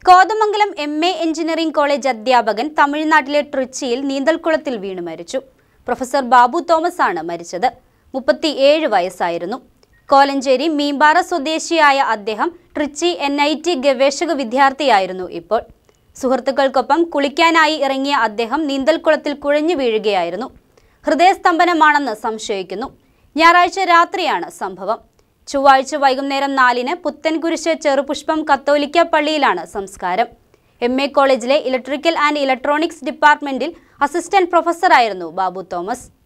Kothamangalam M A engineering college അധ്യാപകൻ തമിഴ്നാട്ടിലെ ട്രിച്ചിയിൽ നീന്തൽക്കുളത്തിൽ വീണ് മരിച്ചു പ്രൊഫസർ ബാബു തോമസ് ആണ് മരിച്ചത് മുപ്പത്തിയേഴ് വയസ്സായിരുന്നു കോലഞ്ചേരി മീമ്പാറ സ്വദേശിയായ അദ്ദേഹം ട്രിച്ചി എൻ ഐ ടി ഗവേഷക വിദ്യാർത്ഥിയായിരുന്നു ഇപ്പോൾ സുഹൃത്തുക്കൾക്കൊപ്പം കുളിക്കാനായി ഇറങ്ങിയ അദ്ദേഹം നീന്തൽക്കുളത്തിൽ കുഴഞ്ഞു വീഴുകയായിരുന്നു ഹൃദയസ്തംഭനമാണെന്ന് സംശയിക്കുന്നു ഞായറാഴ്ച രാത്രിയാണ് സംഭവം ചൊവ്വാഴ്ച വൈകുന്നേരം നാലിന് പുത്തൻകുരിശ് ചെറുപുഷ്പം കത്തോലിക്ക പള്ളിയിലാണ് സംസ്കാരം എം എ കോളേജിലെ ഇലക്ട്രിക്കൽ ആൻഡ് ഇലക്ട്രോണിക്സ് ഡിപ്പാർട്ട്മെന്റിൽ അസിസ്റ്റന്റ് പ്രൊഫസറായിരുന്നു ബാബു തോമസ്